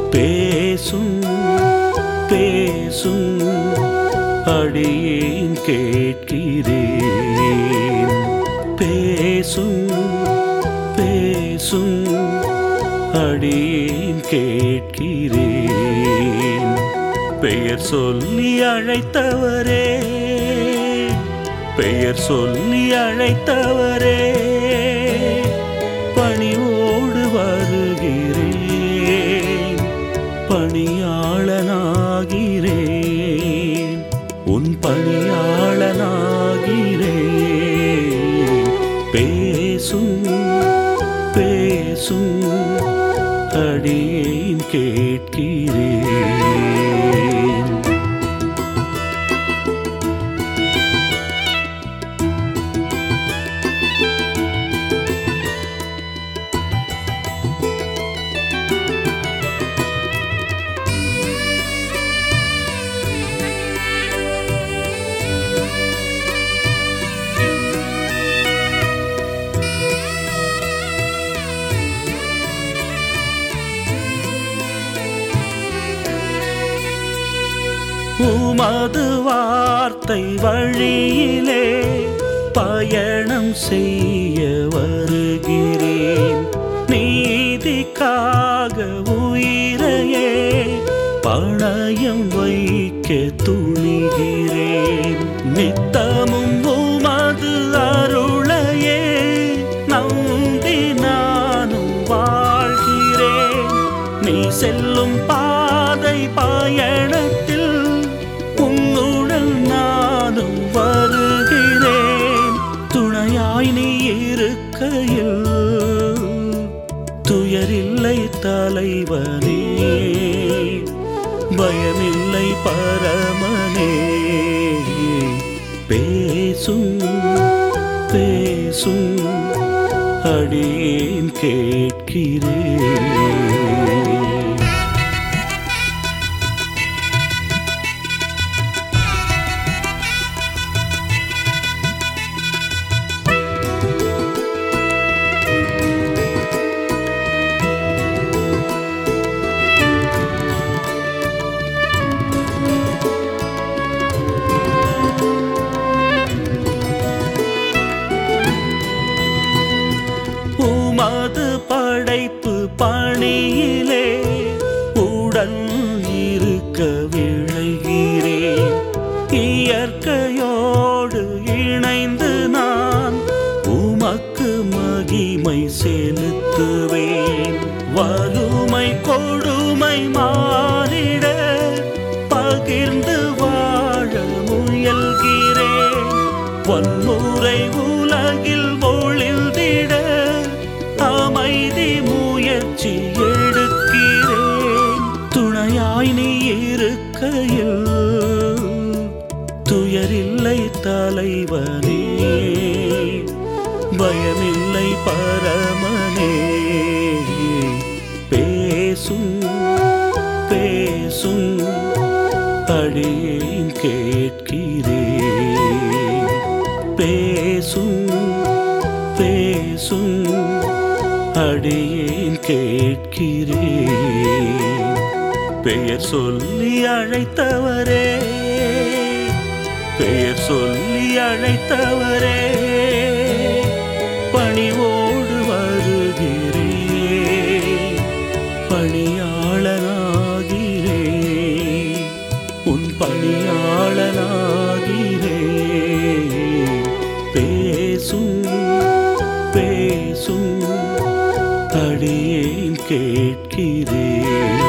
பேசும் பேசும் அடியேன் கேட்கிறேன் பேசும் பேசும் அடியேன் கேட்கிறேன் பெயர் சொல்லி அழைத்தவரே பெயர் சொல்லி அழைத்தவரே பணிவோடு வருகிறேன் பணியாளனாகிறேன் உன் பணியாளனாகிறேன் பேசும் பேசும் அடியேன் கேட்கிறேன் உமது வார்த்தை வழியிலே பயணம் செய்ய வருகிறேன் நீதிக்காக உயிரையே பணயம் வைக்க துணிகிறேன் நித்தமும் உமது அருளையே நம்பி நானும் வாழ்கிறேன் நீ செல்லும் பாதை பயணத்தில் உன்னுடன் நானும் வருகிறேன் துணையாய் நீ இருக்கையில் துயரில்லை தலைவனே பயமில்லை பரமனே பேசும் பேசும் அடியேன் கேட்கிறேன் உமது படைப்பு பணியிலே உடன் இருக்க விழைகிறேன் இயற்கையோடு இணைந்து நான் உமக்கு மகிமை செலுத்துவேன் வறுமை கொடுமை மாறிட பகிர்ந்து வாழ முயல்கிறேன் வன்முறை உலகில் ஒளிந்திட அமைதி முயற்சி எடுக்கிறேன் துணையாய் நீ இருக்கையில் துயரில்லை தலைவனே பயமில்லை பரமனே பேசும் பேசும் அடியேன் கேட்கிறேன் பேசும் பேசும் அடியேன் கேட்கிறேன் பெயர் சொல்லி அழைத்தவரே பெயர் சொல்லி அழைத்தவரே பணிவோடு வருகிறேன் பணியாளனாகிறேன் உன் பணியாளனாகிறேன் பேசும் பேசும் அடியேன் கேட்கிறேன்